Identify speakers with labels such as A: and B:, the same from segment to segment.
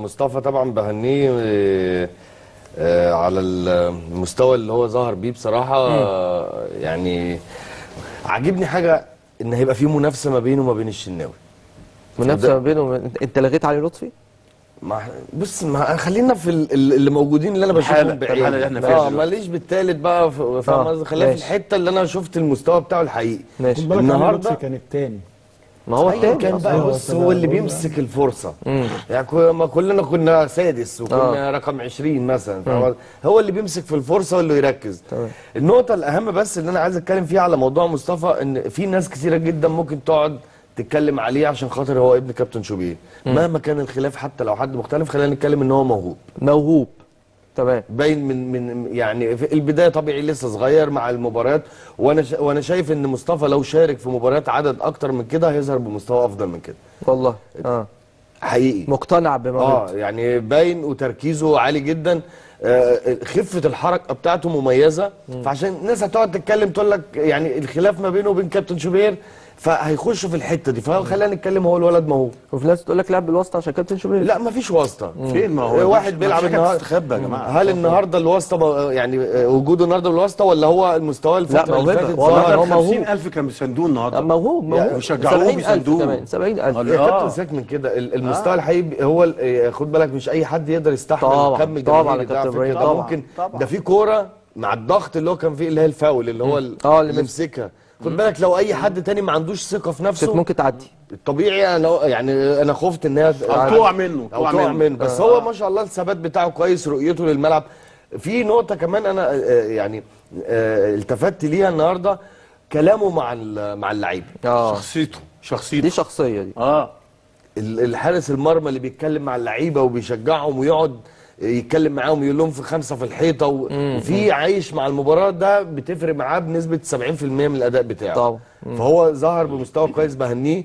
A: مصطفى طبعا بهنيه آه، آه، على المستوى اللي هو ظهر بيه بصراحه آه، يعني عاجبني حاجه ان هيبقى في منافسه ما بينه وما بين الشناوي
B: منافسه
A: ده-
B: ما بينهم انت- انت لغيت علي لطفي
A: ما بص ما خلينا في ال- ال- اللي موجودين اللي انا بشوفهم
C: الحالة-
A: بعيني
C: الحالة اللي احنا فيها
A: اه
C: دلوقتي.
A: ماليش بالتالت بقى ف- فاهم
B: آه،
A: قصدي خلينا في
B: ماشي.
A: الحته اللي انا شفت المستوى بتاعه الحقيقي
B: ماشي
D: خد بالك
A: النهاردة-
D: علي لطفي كان التاني
B: ما هو
A: أيا
B: التاني
A: كان
B: أصلاً.
A: بقى
D: هو
A: بص
D: تمام.
A: هو اللي
D: بقول
A: بيمسك الفرصه يعني كو- ما كلنا كنا سادس وكنا رقم 20 مثلا فاهم قصدي؟ هو اللي بيمسك في الفرصه واللي يركز
B: تمام.
A: النقطه الاهم بس اللي انا عايز اتكلم فيها على موضوع مصطفى ان في ناس كثيره جدا ممكن تقعد تتكلم عليه عشان خاطر هو ابن كابتن شوبير مهما كان الخلاف حتى لو حد مختلف خلينا نتكلم ان هو موهوب
B: موهوب تمام
A: باين من من يعني في البدايه طبيعي لسه صغير مع المباريات وانا شا وانا شايف ان مصطفى لو شارك في مباريات عدد اكتر من كده هيظهر بمستوى افضل من كده
B: والله اه
A: حقيقي
B: مقتنع بموهبته
A: اه يعني باين وتركيزه عالي جدا آه، خفه الحركه بتاعته مميزه فعشان الناس هتقعد تتكلم تقول لك يعني الخلاف ما بينه وبين كابتن شوبير فهيخش في الحته دي فخلينا نتكلم هو الولد موهوب
B: وفي ناس تقول لك لعب بالواسطه عشان كابتن شوبير
A: لا مفيش واسطه
C: فين ما هو
A: واحد
C: مفيش-
A: بيلعب
C: مفيش حاجة
A: النهارده
C: تستخبى يا جماعه
A: هل النهارده الواسطه م- يعني آه، وجوده النهارده بالواسطه ولا هو المستوى الفتره اللي
B: موهبة.
A: فاتت
B: والله
A: ظهر
B: هو موهوب.
C: 50000 كانوا بيساندوه النهارده
B: موهوب موهوب
C: وشجعوه
B: 70,000
C: بيساندوه.
B: كمان 70000
C: قال-
A: يا
C: آه.
A: كابتن سيبك من كده ال- المستوى الحقيقي هو ال- آه، خد بالك مش اي حد يقدر يستحمل
B: طبعاً،
A: الكم
B: طبعاً
A: الجماهيري
B: يا
A: ده على
B: كابتن
A: فكرة.
B: إبراهيم،
A: ده
B: طبعاً،
A: ممكن
C: طبعاً.
A: ده في كوره مع الضغط اللي هو كان فيه اللي هي الفاول اللي هو ال-
B: آه، اللي
A: اللي
B: مسك.
A: مسكها خد بالك لو اي حد تاني ما عندوش ثقه في
B: كانت
A: نفسه
B: ممكن تعدي
A: الطبيعي انا يعني انا خفت ان هي
C: أو تقع منه،
A: او
C: تقع
A: تقع
C: منه.
A: منه بس هو ما شاء الله الثبات بتاعه كويس رؤيته للملعب في نقطه كمان انا آه، يعني آه، التفت ليها النهارده كلامه مع ال- مع اللعيبه
B: اه
C: شخصيته
B: دي
C: شخصيته
B: شخصيه دي
C: اه
A: ال- الحارس المرمى اللي بيتكلم مع اللعيبه وبيشجعهم ويقعد يتكلم معاهم يقول لهم في خمسه في الحيطه و- وفي عايش مع المباراه ده بتفرق معاه بنسبه 70% من الاداء بتاعه
B: طبعا.
A: فهو ظهر بمستوى كويس بهنيه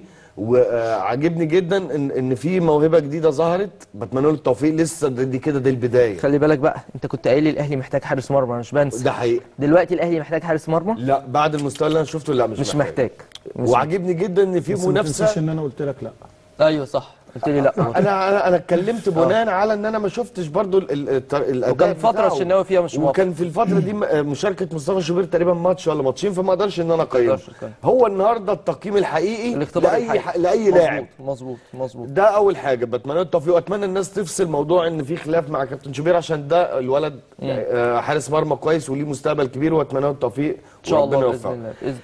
A: وعجبني جدا ان ان في موهبه جديده ظهرت بتمنى له التوفيق لسه دي دي كده دي البدايه
B: خلي بالك بقى انت كنت قايل لي الاهلي محتاج حارس مرمى انا مش بنسى
A: ده حقيقي
B: دلوقتي الاهلي محتاج حارس مرمى
A: لا بعد المستوى اللي انا شفته لا مش,
B: مش محتاج مش
A: وعجبني جدا ان في
D: بس ما تنساش
A: منافسه
D: ان انا قلت لك لا
B: ايوه صح قلت لي لا
A: انا انا انا اتكلمت بناء على ان انا ما شفتش برضو ال- ال- الت- الاداء
B: وكان فترة
A: بتاعه.
B: الشناوي فيها مش موافق.
A: وكان في الفتره دي م- مشاركه مصطفى شوبير تقريبا ماتش ولا ماتشين فما اقدرش ان انا اقيمه
B: تقدرش تقيم.
A: هو النهارده التقييم الحقيقي
B: الاختبار
A: لاي
B: الحقيقي.
A: ح- لاي لاعب
B: مظبوط مظبوط
A: ده اول حاجه بتمنى له التوفيق واتمنى الناس تفصل موضوع ان في خلاف مع كابتن شوبير عشان ده الولد آه، حارس مرمى كويس وليه مستقبل كبير واتمنى له التوفيق
B: ان شاء الله
A: وربنا
B: باذن
A: يوفقه
B: الله بإذن